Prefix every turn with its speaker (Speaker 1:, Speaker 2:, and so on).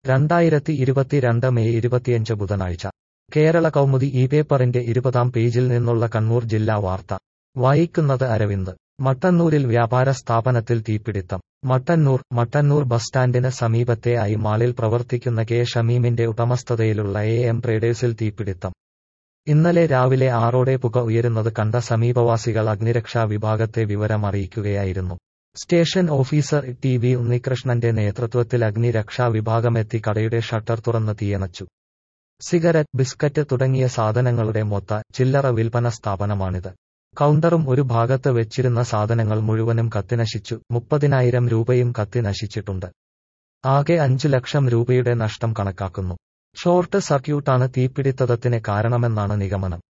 Speaker 1: രണ്ടായിരത്തി ഇരുപത്തിരണ്ട് മെയ് ഇരുപത്തിയഞ്ച് ബുധനാഴ്ച കേരള കൗമുദി ഈ പേപ്പറിന്റെ ഇരുപതാം പേജിൽ നിന്നുള്ള കണ്ണൂർ ജില്ലാ വാർത്ത വായിക്കുന്നത് അരവിന്ദ് മട്ടന്നൂരിൽ വ്യാപാര സ്ഥാപനത്തിൽ തീപിടിത്തം മട്ടന്നൂർ മട്ടന്നൂർ ബസ് സ്റ്റാൻഡിന് സമീപത്തെ ഐ മാളിൽ പ്രവർത്തിക്കുന്ന കെ ഷമീമിന്റെ ഉടമസ്ഥതയിലുള്ള എ എം ട്രേഡേഴ്സിൽ തീപിടിത്തം ഇന്നലെ രാവിലെ ആറോടെ പുക ഉയരുന്നത് കണ്ട സമീപവാസികൾ അഗ്നിരക്ഷാ വിഭാഗത്തെ വിവരം അറിയിക്കുകയായിരുന്നു സ്റ്റേഷൻ ഓഫീസർ ടി വി ഉണ്ണികൃഷ്ണന്റെ നേതൃത്വത്തിൽ അഗ്നിരക്ഷാ വിഭാഗമെത്തി കടയുടെ ഷട്ടർ തുറന്ന് തീയണച്ചു സിഗരറ്റ് ബിസ്ക്കറ്റ് തുടങ്ങിയ സാധനങ്ങളുടെ മൊത്ത ചില്ലറ വിൽപ്പന സ്ഥാപനമാണിത് കൗണ്ടറും ഒരു ഭാഗത്ത് വെച്ചിരുന്ന സാധനങ്ങൾ മുഴുവനും കത്തിനശിച്ചു മുപ്പതിനായിരം രൂപയും കത്തി നശിച്ചിട്ടുണ്ട് ആകെ അഞ്ചു ലക്ഷം രൂപയുടെ നഷ്ടം കണക്കാക്കുന്നു ഷോർട്ട് സർക്യൂട്ടാണ് തീപിടിത്തത്തിന് കാരണമെന്നാണ് നിഗമനം